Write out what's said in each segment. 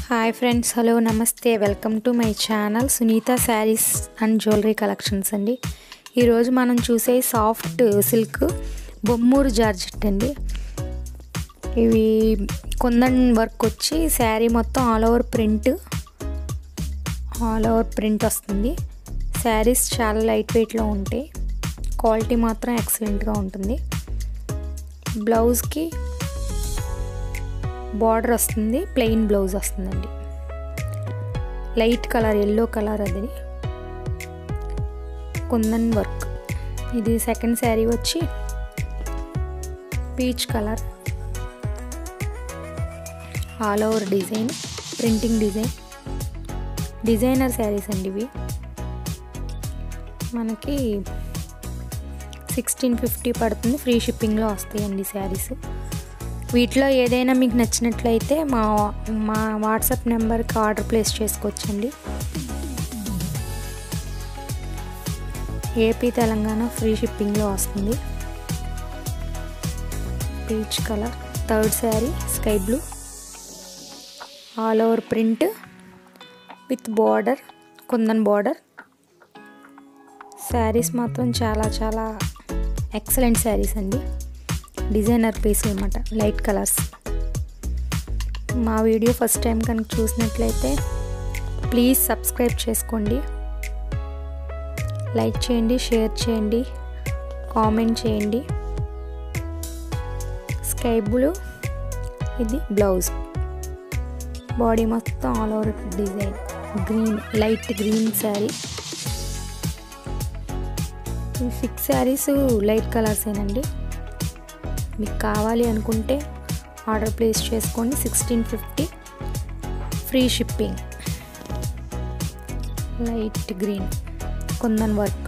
hi friends hello నమస్తే welcome to my channel Sunitha saris and jewellery collections అండి ఈరోజు మనం చూసే సాఫ్ట్ సిల్క్ బొమ్మూరు జార్జెట్ అండి ఇవి కొందన్ వర్క్ వచ్చి శారీ మొత్తం all over print all over print వస్తుంది శారీస్ చాలా లైట్ వెయిట్లో ఉంటాయి క్వాలిటీ మాత్రం ఎక్సలెంట్గా ఉంటుంది బ్లౌజ్కి బార్డర్ వస్తుంది ప్లెయిన్ బ్లౌజ్ వస్తుందండి లైట్ కలర్ ఎల్లో కలర్ అది కుందన్ వర్క్ ఇది సెకండ్ శారీ వచ్చి peach colour all over design printing design designer saris అండి ఇవి మనకి సిక్స్టీన్ ఫిఫ్టీ పడుతుంది ఫ్రీ షిప్పింగ్లో వస్తాయండి శారీస్ వీటిలో ఏదైనా మీకు నచ్చినట్లయితే మా మా వాట్సాప్ నెంబర్కి ఆర్డర్ ప్లేస్ చేసుకోవచ్చండి ఏపీ తెలంగాణ ఫ్రీ షిప్పింగ్లో వస్తుంది peach colour third sari sky blue all over print with border kundan border saris మాత్రం చాలా చాలా ఎక్సలెంట్ శారీస్ అండి డిజైనర్ పీస్ అనమాట లైట్ కలర్స్ మా వీడియో ఫస్ట్ టైం కనుక చూసినట్లయితే ప్లీజ్ సబ్స్క్రైబ్ చేసుకోండి లైక్ చేయండి షేర్ చేయండి కామెంట్ చేయండి స్కై బ్లూ ఇది బ్లౌజ్ బాడీ మొత్తం all over design green light green sari ఈ సిక్స్ శారీస్ లైట్ కలర్సేనండి మీకు కావాలి అనుకుంటే ఆర్డర్ ప్లేస్ చేసుకోండి sixteen fifty free shipping light green kundan work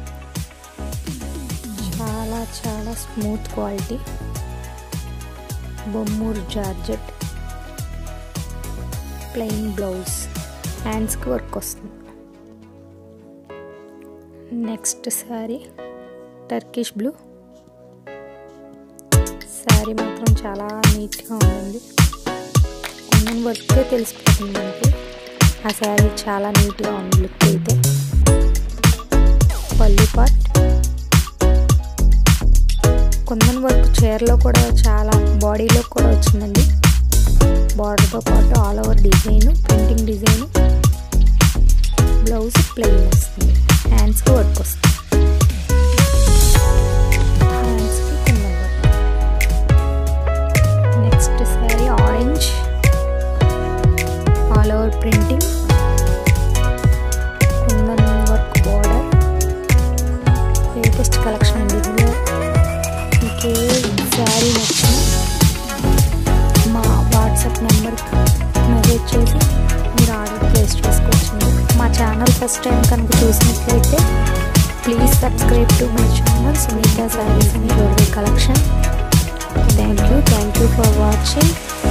చాలా చాలా smooth quality Bommuru georgette plain blouse హ్యాండ్స్కి వర్క్ వస్తుంది next sari Turkish blue sari మాత్రం చాలా నీట్గా ఉంటుంది కొంచెం వర్కే తెలిసిపోతుంది మనకి ఆ శారీ చాలా నీట్గా ఉంది లుక్ అయితే పల్లి పార్ట్ కొందన్ వర్క్ చీరలో కూడా చాలా బాడీలో కూడా వచ్చిందండి బార్డర్తో పాటు all over design printing design blouse plain వస్తుంది హ్యాండ్స్కి వర్క్ వస్తుంది next sari orange all over printing kundan work border latest collection అండి ఇందులో మీకు శారీ నచ్చిన మా వాట్సాప్ నెంబర్కి మెసేజ్ చేసి మీరు ఆర్డర్ ప్లేస్ చేసుకోవచ్చండి మా ఛానల్ ఫస్ట్ టైం కనుక చూసినట్లయితే please subscribe to my channel Sunitha saris and jewellery collection thank you thank you for watching